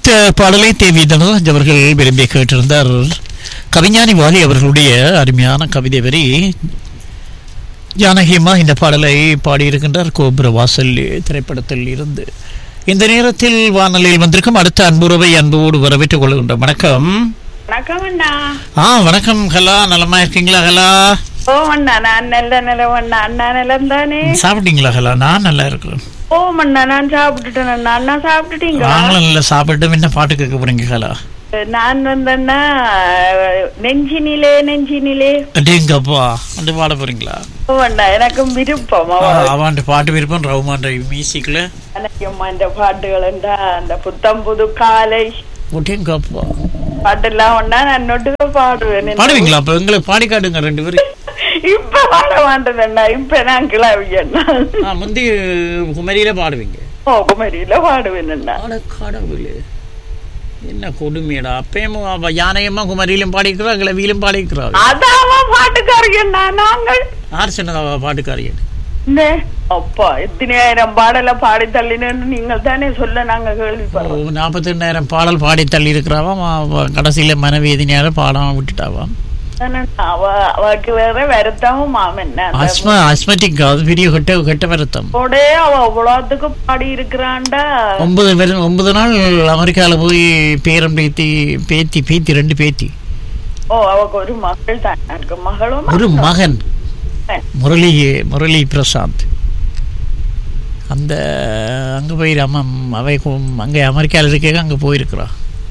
ஒலித்த பாடலை தேவி தனராஜ் அவர்கள் விரும்பி கேட்டிருந்தார் கவிஞானி வாலி அவர்களுடைய அருமையான கவிதை வரி ஜானகிமா இந்த பாடலை பாடியிருக்கின்றார் கோபுர வாசல் திரைப்படத்தில் இருந்து இந்த நேரத்தில் வானொலியில் வந்திருக்கும் அடுத்த அன்புறவை அன்போடு வரவேற்றுக் கொள்கின்ற வணக்கம் வணக்கம் அண்ணா ஆ வணக்கம் ஹலா நலமா இருக்கீங்களா ஹலா ஓ அண்ணா நான் நல்ல நிலம் அண்ணா அண்ணா நிலம் தானே சாப்பிட்டீங்களா ஹலா நான் நல்லா இருக்கிறேன் ஓ அண்ணா நான் சாப்பிட்டுட்டேன் அண்ணா அண்ணா சாப்பிட்டுட்டீங்களா நாங்களும் நல்லா சாப்பிட்டு என்ன பாட்டு கேட்க போறீங்க ஹலா நான் வந்தேன்னா நெஞ்சினிலே நெஞ்சினிலே அடேங்கப்பா வந்து பாட போறீங்களா ஓ அண்ணா எனக்கும் விருப்பம் ஆ, அவாண்ட பாட்டு விருப்பம் ரவுமாண்ட மியூசிக்ல எனக்கும் அந்த பாட்டுகள் அந்த புத்தம் புது காலை ஒட்டேங்கப்பா பாட்டெல்லாம் ஒண்ணா நான் நொட்டுக்க பாடுவேன் பாடுவீங்களா அப்ப எங்களுக்கு பாடி காட்டுங்க ரெண்டு பேரும் இப்ப பாட மாட்டேன் அண்ணா இப்ப நான் கிளவி அண்ணா ஆ, முந்தி குமரியில பாடுவீங்க ஓ குமரியில பாடுவேன் அண்ணா அட கடவுளே என்ன கொடுமையடா அப்பயும் அவ யானையம்மா குமரியிலும் பாடிக்கிறா கிளவியிலும் பாடிக்கிறா அதாவா பாட்டுக்காரங்க அண்ணா நாங்கள் யார் சொன்னதா அவ பாட்டுக்காரியன் இந்த அப்பா எத்தனாயிரம் பாடல பாடி தள்ளினு நீங்கள் தானே சொல்ல நாங்க கேள்விப்படுறோம் நாற்பத்தி ரெண்டாயிரம் பாடல் பாடி தள்ளி இருக்கிறாவாம் அவ கடைசியில மனைவி எதினால பாடாம விட்டுட்டாவாம் ஆனா அவ அவக்கு வேற வருத்தமும் மாமன் அஸ்மா அஸ்மட்டிக் அது பெரிய கெட்ட கெட்ட வருத்தம் அவ அவ்வளோத்துக்கு பாடி இருக்கிறான்டா ஒன்பது பேர் ஒன்பது நாள் அமெரிக்காவில் போய் பேரம் பேத்தி பேத்தி பேத்தி ரெண்டு பேத்தி ஓ அவக்கு ஒரு மகள் தான் இருக்கு மகளும் ஒரு மகன் முரளி முரளி பிரசாந்த் அந்த அங்கே போய் அம்மா அவை அங்கே அமெரிக்காவில் இருக்க அங்கே போயிருக்கிறா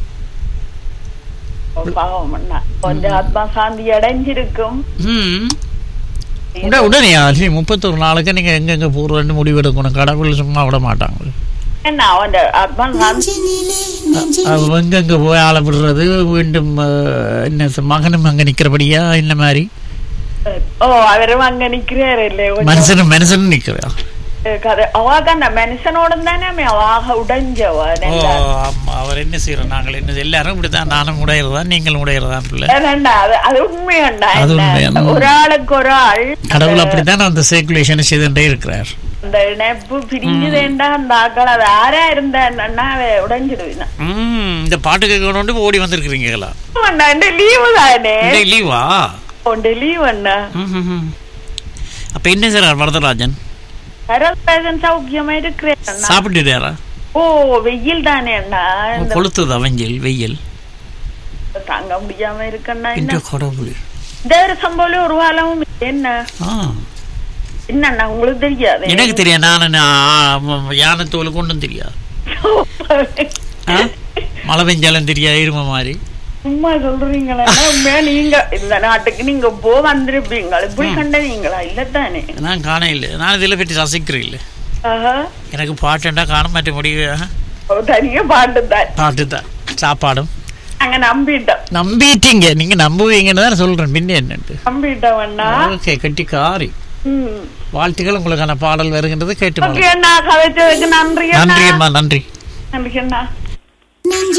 பாவம் அண்ணா கொஞ்சம் ஆத்மா சாந்தி அடைஞ்சிருக்கும் ம் உடனே உடனே சரி முப்பத்தொரு நாளுக்கு நீங்கள் எங்கெங்கே போகிறோன்னு முடிவெடுக்கணும் கடவுள் சும்மா விட மாட்டாங்க என்ன அவன் ஆத்மா சாந்தி அவங்க எங்கெங்கே போய் ஆள விடுறது மீண்டும் அஹ், என்ன சொ- மகனும் அங்கே நிற்கிறபடியா இந்த மாதிரி ஓ அவரும் அங்க நிக்கிறாரு இல்லையே கொஞ்சம் மனுஷனும் மனுஷனும் நிற்கிறா கதை அவாக அந்த மனுஷனோட தானே அவாக உடைஞ்சவ ஓ நல்லா ஆமா அவர் என்ன செய்யறோம் நாங்கள் என்ன எல்லாரும் இப்படிதான் நானும் உடையிறதா நீங்களும் உடையிறதா பிள்ளை ஏனண்டா, அது அது உண்மையாண்டா அது என்ன? உண்மையா? ஒரு ஆளுக்கு ஒரு ஆள் கடவுள் அப்படித்தான் அந்த சர்க்குலேஷன் செய்துட்டே இருக்கிறார் அந்த இணைப்பு பிரிஞ்சுதேண்டா அந்த ஆக்கள் அது ஆரா இருந்தா அவ உடைஞ்சிடுவினா ம் இந்த பாட்டு கேட்கணும் ஓடி வந்திருக்கிறீங்களா இந்த லீவு தானே இந்த லீவா உண்டு லீவ் அண்ணா அப்ப என்ன சார் வரதராஜன் கரல்ராஜன் சௌக்கியமா இருக்கிறேன் அண்ணா சாப்பிட்டுட்டாரா ஓ வெயில் தானே அண்ணா இந்த கொளுத்துது அவஞ்சல் வெயில் தாங்க முடியாம இருக்கண்ணா இந்த என்ன கடவுள் இந்த வருஷம் போல ஒரு காலமும் இல்லை. என்ன ஆ என்னண்ணா உங்களுக்கு தெரியாது எனக்கு தெரியும் நான் யானை தோலுக்கு ஒன்றும் தெரியாது ஆ? மழை பெஞ்சாலும் தெரியாது இரும மாதிரி சும்மா சொல்றீங்களா உண்மையா நீங்க இந்த நாட்டுக்கு நீங்க போ வந்திருப்பீங்க இப்படி கண்டவீங்களா இல்லத்தானே நான் காண இல்லை நான் இதில் பற்றி ரசிக்கிறேன் இல்லை ஆஹா எனக்கு பாட்டுண்டா காண மாட்ட முடியும் அவ தனியா பாட்டு தான் பாட்டு தான் சாப்பாடும் நாங்க நம்பிட்டோம் நம்பிட்டீங்க நீங்க நம்புவீங்கன்னு தான் சொல்றேன் பின்ன என்னன்ட்டு நம்பிட்டோம் அண்ணா ஓகே கட்டி காரி ம். வாழ்த்துக்கள் உங்களுக்கான பாடல் வருகின்றது கேட்டு ஓகே அண்ணா கதைச்சதுக்கு நன்றி அண்ணா நன்றி அம்மா நன்றி நன்றி அண்ணா